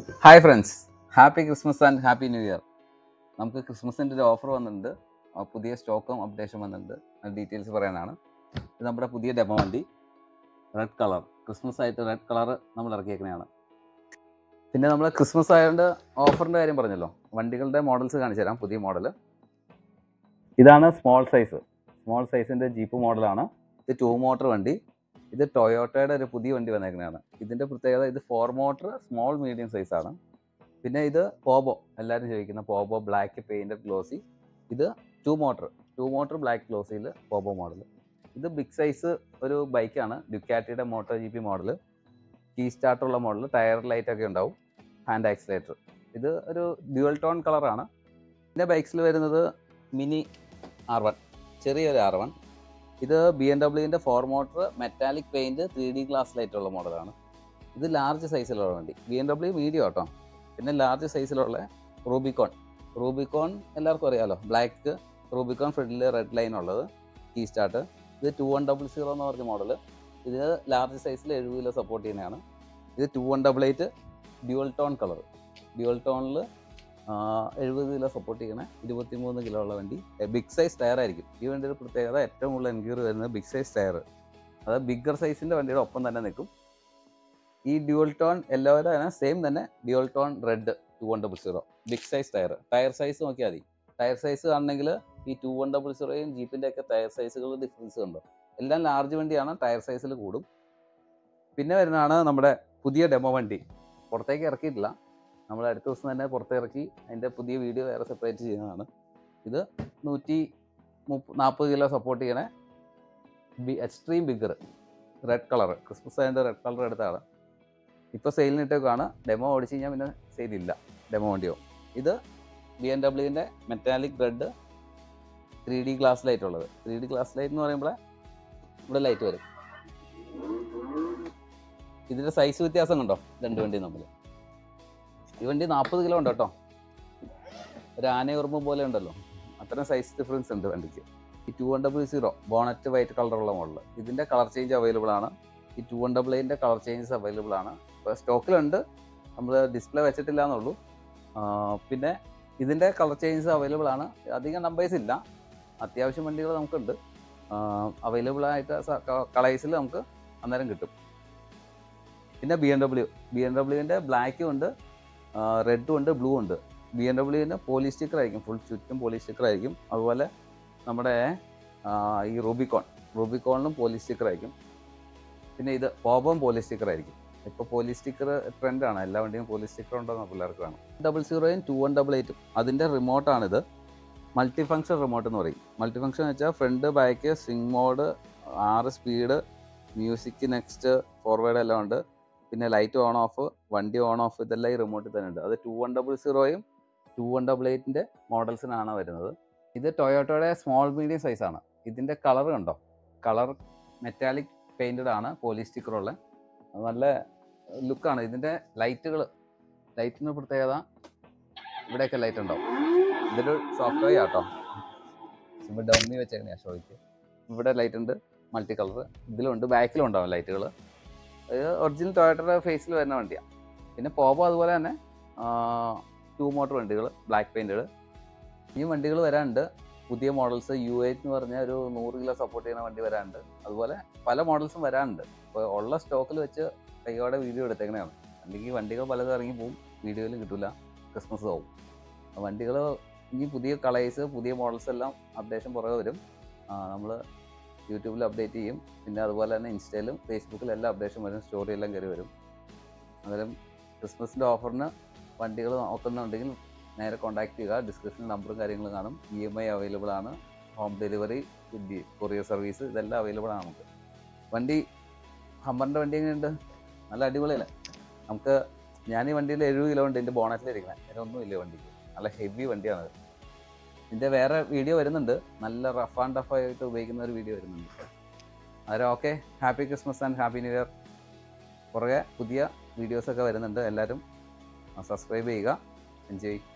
hi friends happy Christmas and happy new year നമുക്ക് ക്രിസ്മസിൻ്റെ ഒരു ഓഫർ വന്നിട്ടുണ്ട് ആ, പുതിയ സ്റ്റോക്കും അപ്ഡേഷൻ വന്നിട്ടുണ്ട് ഡീറ്റെയിൽസ് പറയാനാണ് ഇത് നമ്മുടെ പുതിയ ഡെമോ വണ്ടി റെഡ് കളർ ക്രിസ്മസ് ആയിട്ട് റെഡ് കളർ നമ്മൾ ഇറക്കിയേക്കുന്നതാണ് പിന്നെ നമ്മൾ ക്രിസ്മസ് ആയതുകൊണ്ട് ഓഫറിൻ്റെ കാര്യം പറഞ്ഞല്ലോ വണ്ടികളുടെ മോഡൽസ് കാണിച്ചു തരാം പുതിയ മോഡൽ ഇതാണ് സ്മോൾ സൈസ് സ്മോൾ സൈസിൻ്റെ ജീപ്പ് മോഡലാണ് ഇത് ടു മോട്ടർ വണ്ടി ഇത് ടൊയോട്ടയുടെ ഒരു പുതിയ വണ്ടി വന്നേക്കുന്നതാണ് ഇതിൻ്റെ പ്രത്യേകത ഇത് four motor small medium size ആണ് പിന്നെ ഇത് പോബോ എല്ലാവരും ചോദിക്കുന്ന പോബോ ബ്ലാക്ക് പെയിൻറ്റഡ് ഗ്ലോസി ഇത് two motor two motor black ഗ്ലോസിയിൽ പോബോ മോഡൽ ഇത് ബിഗ് സൈസ് ഒരു ബൈക്കാണ് ഡ്യുക്കാറ്റിയുടെ moto G P model key സ്റ്റാർട്ടുള്ള മോഡൽ ടയർ ലൈറ്റ് ഒക്കെ ഉണ്ടാവും ഹാൻഡ് ആക്സിലേറ്റർ ഇത് ഒരു ഡ്യുവൽ ടോൺ കളറാണ് പിന്നെ ബൈക്സിൽ വരുന്നത് മിനി ആർ വൺ ചെറിയൊരു ആർ വൺ ഇത് ബി എം ഡബ്ല്യുവിൻ്റെ four motor metallic paint three D glass light ഉള്ള മോഡലാണ് ഇത് ലാർജ് സൈസിലുള്ള വണ്ടി ബി എം ഡബ്ല്യു മീഡിയം കേട്ടോ പിന്നെ ലാർജ് സൈസിലുള്ള റൂബിക്കോൺ റൂബിക്കോൺ എല്ലാവർക്കും അറിയാമല്ലോ ബ്ലാക്ക് റൂബിക്കോൺ ഫ്രണ്ടിൽ റെഡ് ലൈൻ ഉള്ളത് കീ സ്റ്റാർട്ട് ഇത് ടു വൺ ഡബിൾ സീറോ എന്ന് പറഞ്ഞ മോഡൽ ഇത് ലാർജ് സൈസിൽ എഴുപത് കിലോ സപ്പോർട്ട് ചെയ്യുന്നതാണ് ഇത് two one double eight dual tone colour dual ടോണിൽ എഴുപത് കിലോ സപ്പോർട്ട് ചെയ്യണ ഇരുപത്തിമൂന്ന് കിലോ ഉള്ള വണ്ടി ബിഗ് സൈസ് ടയർ ആയിരിക്കും ഈ വണ്ടിയുടെ പ്രത്യേകത ഏറ്റവും കൂടുതൽ എൻക്വയറി വരുന്നത് ബിഗ് സൈസ് ടയർ അത് ബിഗ്ഗർ സൈസിൻ്റെ വണ്ടിയുടെ ഒപ്പം തന്നെ നിൽക്കും ഈ ഡ്യുവൽ ടോൺ എല്ലാവരും തന്നെ സെയിം തന്നെ dual tone red two one double zero big size tyre tyre size നോക്കിയാൽ മതി ടയർ സൈസ് കാണണമെങ്കിൽ ഈ ടു വൺ ഡബിൾ സീറോയും ജീപ്പിൻ്റെ ഒക്കെ ടയർ സൈസുകൾ ഡിഫറൻസ് ഉണ്ടോ എല്ലാം ലാർജ് വണ്ടിയാണ് ടയർ സൈസിൽ കൂടും പിന്നെ വരുന്നതാണ് നമ്മുടെ പുതിയ ഡെമോ വണ്ടി പുറത്തേക്ക് ഇറക്കിയിട്ടില്ല നമ്മൾ അടുത്ത ദിവസം തന്നെ പുറത്തിറക്കി അതിൻ്റെ പുതിയ വീഡിയോ വേറെ സെപ്പറേറ്റ് ചെയ്യുന്നതാണ് ഇത് നൂറ്റി മുപ്പ നാൽപ്പത് കിലോ സപ്പോർട്ട് ചെയ്യണേ B extreme bigger red colour Christmas ആയതിൻ്റെ റെഡ് കളർ എടുത്താണ് ഇപ്പോൾ സെയിലിന് ഇട്ടേക്കാണ് ഡെമോ ഓടിച്ച് കഴിഞ്ഞാൽ പിന്നെ സെയിലില്ല ഡെമോ വണ്ടിയോ ഇത് ബി എം ഡബ്ല്യുവിൻ്റെ metallic red three D glass light ഉള്ളത് ത്രീ ഡി ഗ്ലാസ് ലൈറ്റ് എന്ന് പറയുമ്പോൾ ഇവിടെ ലൈറ്റ് വരും ഇതിൻ്റെ സൈസ് വ്യത്യാസം കണ്ടോ രണ്ട് വണ്ടി തമ്മിൽ ഈ വണ്ടി നാൽപ്പത് കിലോ ഉണ്ട് കേട്ടോ ഒരു ആനയുറുമ്പ് പോലെ ഉണ്ടല്ലോ അത്രയും സൈസ് ഡിഫറൻസ് ഉണ്ട് വണ്ടിക്ക് ഈ two one double zero bonnet white കളറുള്ള മോഡൽ ഇതിൻ്റെ കളർ ചേഞ്ച് അവൈലബിൾ ആണ് ഈ ടു വൺ ഡബിൾ എയ്റ്റിൻ്റെ കളർ ചേഞ്ചസ് അവൈലബിൾ ആണ് ഇപ്പോൾ സ്റ്റോക്കിലുണ്ട് നമ്മൾ ഡിസ്പ്ലേ വെച്ചിട്ടില്ല എന്നുള്ളൂ ആ, പിന്നെ ഇതിൻ്റെ കളർ ചേഞ്ചസ് അവൈലബിൾ ആണ് അധികം നമ്പേഴ്സ് ഇല്ല അത്യാവശ്യം വണ്ടികൾ നമുക്കുണ്ട് അവൈലബിൾ ആയിട്ട് കളേഴ്സിൽ നമുക്ക് അന്നേരം കിട്ടും പിന്നെ B M W B M ഡബ്ല്യുവിൻ്റെ ബ്ലാക്കും ഉണ്ട് റെഡും ഉണ്ട് ബ്ലൂ ഉണ്ട് ബി എം ഡബ്ല്യുവിന് പോലി സ്റ്റിക്കർ ആയിരിക്കും ഫുൾ ചുറ്റും പോലി സ്റ്റിക്കർ ആയിരിക്കും അതുപോലെ നമ്മുടെ ആ, ഈ റൂബിക്കോൺ റൂബിക്കോണിലും പോലി സ്റ്റിക്കർ ആയിരിക്കും പിന്നെ ഇത് പോബം പോലി സ്റ്റിക്കർ ആയിരിക്കും ഇപ്പോൾ പോലി സ്റ്റിക്കർ ട്രെൻഡാണ് എല്ലാ വണ്ടിയും പോലി സ്റ്റിക്കർ ഉണ്ടെന്ന് പിള്ളേർക്ക് കാണും ഡബിൾ സീറോയും ടു വൺ ഡബിൾ എയ്റ്റും അതിൻ്റെ റിമോട്ടാണിത് മൾട്ടി ഫങ്ഷൻ റിമോട്ട് എന്ന് പറയും മൾട്ടി ഫങ്ഷൻ എന്ന് വെച്ചാൽ ഫ്രണ്ട് ബാക്ക് സ്വിംഗ് മോഡ് ആറ് സ്പീഡ് മ്യൂസിക് നെക്സ്റ്റ് ഫോർവേഡ് എല്ലാം ഉണ്ട് പിന്നെ ലൈറ്റ് ഓൺ ഓഫ് വണ്ടി ഓൺ ഓഫ് ഇതെല്ലാം ഈ റിമോട്ടിൽ തന്നെ ഉണ്ട് അത് ടു വൺ ഡബിൾ സീറോയും ടു വൺ ഡബിൾ എയ്റ്റിൻ്റെ മോഡൽസിനാണ് വരുന്നത് ഇത് ടൊയോട്ടോയുടെ സ്മോൾ മീഡിയം സൈസാണ് ഇതിൻ്റെ കളർ കണ്ടോ കളർ മെറ്റാലിക് പെയിൻറ്റഡ് ആണ് പോലി സ്റ്റിക്കറുള്ള നല്ല ലുക്കാണ് ഇതിൻ്റെ ലൈറ്റുകൾ ലൈറ്റിന് പ്രത്യേകത ഇവിടെയൊക്കെ ലൈറ്റ് ഉണ്ടാവും ഇതൊരു സോഫ്റ്റ്വെയർ ആട്ടോ ഇവിടെ ഡമ്മി വെച്ചേക്കുന്ന ഷോയ്ക്ക് ഇവിടെ ലൈറ്റ് ഉണ്ട് മൾട്ടി കളർ ഇതിലുണ്ട് ബാക്കിലും ഉണ്ടാവും ലൈറ്റുകൾ ഇത് ഒറിജിനൽ ടൊയോട്ടയുടെ ഫേസിൽ വരുന്ന വണ്ടിയാണ് പിന്നെ പോപ്പോ അതുപോലെ തന്നെ ടു മോട്ടർ വണ്ടികൾ ബ്ലാക്ക് പെയിൻറ്റുകൾ ഈ വണ്ടികൾ വരാനുണ്ട് പുതിയ മോഡൽസ് യു എയ്റ്റ് എന്ന് പറഞ്ഞ ഒരു നൂറ് കിലോ സപ്പോർട്ട് ചെയ്യുന്ന വണ്ടി വരാനുണ്ട് അതുപോലെ പല മോഡൽസും വരാനുണ്ട് ഇപ്പോൾ ഉള്ള സ്റ്റോക്കിൽ വെച്ച് കൈയോടെ വീഡിയോ എടുത്തേക്കണതാണ് അല്ലെങ്കിൽ വണ്ടികൾ പലതും ഇറങ്ങി പോവും വീഡിയോയിൽ കിട്ടില്ല ക്രിസ്മസ് ആവും വണ്ടികൾ ഇനി പുതിയ കളേഴ്സ് പുതിയ മോഡൽസ് എല്ലാം അപ്ഡേഷൻ പുറകെ വരും നമ്മൾ യൂട്യൂബിൽ അപ്ഡേറ്റ് ചെയ്യും പിന്നെ അതുപോലെ തന്നെ ഇൻസ്റ്റയിലും ഫേസ്ബുക്കിലും എല്ലാം അപ്ഡേഷൻ വരും സ്റ്റോറി എല്ലാം കയറി വരും അന്നേരം ക്രിസ്മസിൻ്റെ ഓഫറിന് വണ്ടികൾ നോക്കുന്നുണ്ടെങ്കിൽ നേരെ കോൺടാക്ട് ചെയ്യുക ഡിസ്ക്രിപ്ഷനിൽ നമ്പറും കാര്യങ്ങളും കാണും ഇ എം ഐ അവൈലബിൾ ആണ് ഹോം ഡെലിവറി കൊറിയർ സർവീസ് ഇതെല്ലാം അവൈലബിൾ ആണ് നമുക്ക് വണ്ടി ഹമ്മറിൻ്റെ വണ്ടി എങ്ങനെയുണ്ട് നല്ല അടിപൊളിയല്ലേ നമുക്ക് ഞാൻ ഈ വണ്ടിയിൽ എഴുപത് കിലോ ഉണ്ട് എൻ്റെ ബോണറ്റിലിരിക്കുന്നത് അതിനൊന്നും ഇല്ല വണ്ടിക്ക് നല്ല ഹെവി വണ്ടിയാണത് ഇതിൻ്റെ വേറെ വീഡിയോ വരുന്നുണ്ട് നല്ല റഫ് ആൻഡ് ടഫ് ആയിട്ട് ഉപയോഗിക്കുന്ന ഒരു വീഡിയോ വരുന്നുണ്ട് അന്നേരം okay happy Christmas and happy new year പുറകെ പുതിയ വീഡിയോസൊക്കെ വരുന്നുണ്ട് എല്ലാവരും സബ്സ്ക്രൈബ് ചെയ്യുക എൻജോയ്